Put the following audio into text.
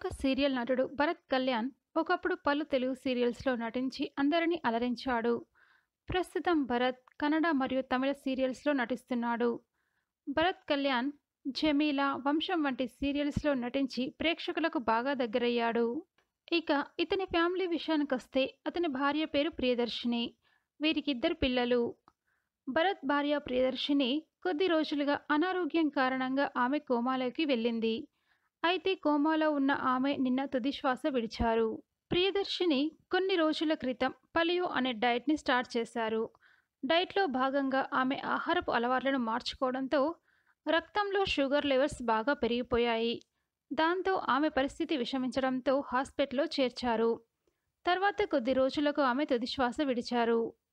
ప్రముఖ సీరియల్ నటుడు భరత్ కళ్యాణ్ ఒకప్పుడు పలు తెలుగు సీరియల్స్లో నటించి అందరినీ అలరించాడు ప్రస్తుతం భరత్ కన్నడ మరియు తమిళ సీరియల్స్లో నటిస్తున్నాడు భరత్ కళ్యాణ్ జమీలా వంశం వంటి సీరియల్స్లో నటించి ప్రేక్షకులకు బాగా దగ్గరయ్యాడు ఇక ఇతని ఫ్యామిలీ విషయానికి వస్తే అతని భార్య పేరు ప్రియదర్శిని వీరికి ఇద్దరు పిల్లలు భరత్ భార్య ప్రియదర్శిని కొద్ది రోజులుగా అనారోగ్యం కారణంగా ఆమె కోమాలోకి వెళ్ళింది అయితే కోమాలో ఉన్న ఆమె నిన్న తుది శ్వాస విడిచారు ప్రియదర్శిని కొన్ని రోజుల క్రితం పలియో అనే డైట్ని స్టార్ట్ చేశారు డైట్లో భాగంగా ఆమె ఆహారపు అలవాట్లను మార్చుకోవడంతో రక్తంలో షుగర్ లెవెల్స్ బాగా పెరిగిపోయాయి దాంతో ఆమె పరిస్థితి విషమించడంతో హాస్పిటల్లో చేర్చారు తర్వాత కొద్ది రోజులకు ఆమె తుది శ్వాస విడిచారు